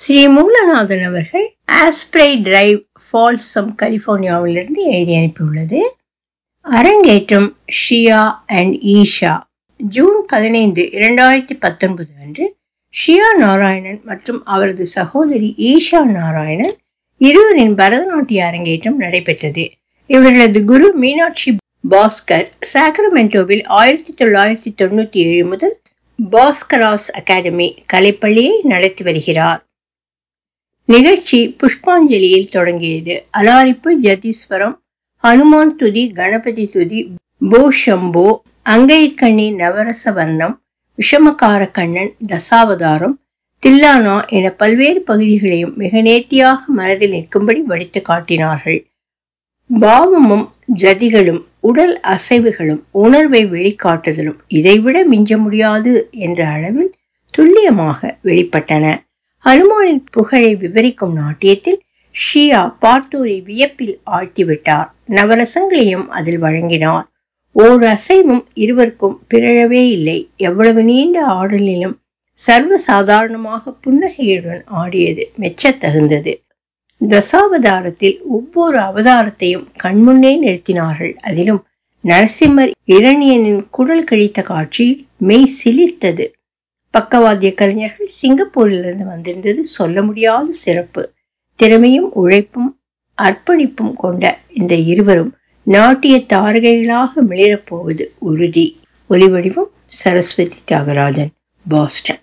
ஸ்ரீ மூலநாதன் அவர்கள் ஆஸ்ப்ரை டிரைவ் ஃபால்சம் கலிபோர்னியாவிலிருந்து எழுதி அனுப்பியுள்ளது அரங்கேற்றம் ஷியா அண்ட் ஈஷா ஜூன் பதினைந்து இரண்டாயிரத்தி பத்தொன்பது அன்று ஷியா நாராயணன் மற்றும் அவரது சகோதரி ஈஷா நாராயணன் இருவரின் பரதநாட்டிய அரங்கேற்றம் நடைபெற்றது இவர்களது குரு மீனாட்சி பாஸ்கர் சாக்ரமெண்டோவில் ஆயிரத்தி தொள்ளாயிரத்தி தொண்ணூத்தி ஏழு முதல் பாஸ்கராஸ் அகாடமி கலைப்பள்ளியை நடத்தி வருகிறார் நிகழ்ச்சி புஷ்பாஞ்சலியில் தொடங்கியது அலாரிப்பு ஜதீஸ்வரம் ஹனுமான் துதி கணபதி துதி போஷம்போ அங்கைக்கண்ணி நவரச வர்ணம் விஷமக்கார கண்ணன் தசாவதாரம் தில்லானா என பல்வேறு பகுதிகளையும் மிக நேர்த்தியாக மனதில் நிற்கும்படி வடித்து காட்டினார்கள் பாவமும் ஜதிகளும் உடல் அசைவுகளும் உணர்வை வெளிக்காட்டுதலும் இதைவிட மிஞ்ச முடியாது என்ற அளவில் துல்லியமாக வெளிப்பட்டன ஹனுமானின் புகழை விவரிக்கும் நாட்டியத்தில் ஷியா பார்த்தோரை வியப்பில் ஆழ்த்திவிட்டார் நவரசங்களையும் அதில் வழங்கினார் ஓர் அசைவும் இருவருக்கும் பிறழவே இல்லை எவ்வளவு நீண்ட ஆடலிலும் சர்வ சாதாரணமாக புன்னகையுடன் ஆடியது மெச்சத் தகுந்தது தசாவதாரத்தில் ஒவ்வொரு அவதாரத்தையும் கண்முன்னே நிறுத்தினார்கள் அதிலும் நரசிம்மர் இரணியனின் குடல் கழித்த காட்சியில் மெய் சிலிர்த்தது பக்கவாத்திய கலைஞர்கள் சிங்கப்பூரிலிருந்து வந்திருந்தது சொல்ல முடியாத சிறப்பு திறமையும் உழைப்பும் அர்ப்பணிப்பும் கொண்ட இந்த இருவரும் நாட்டிய தாரகைகளாக மிளிரப்போவது உறுதி ஒலிவடிவம் சரஸ்வதி தியாகராஜன் பாஸ்டன்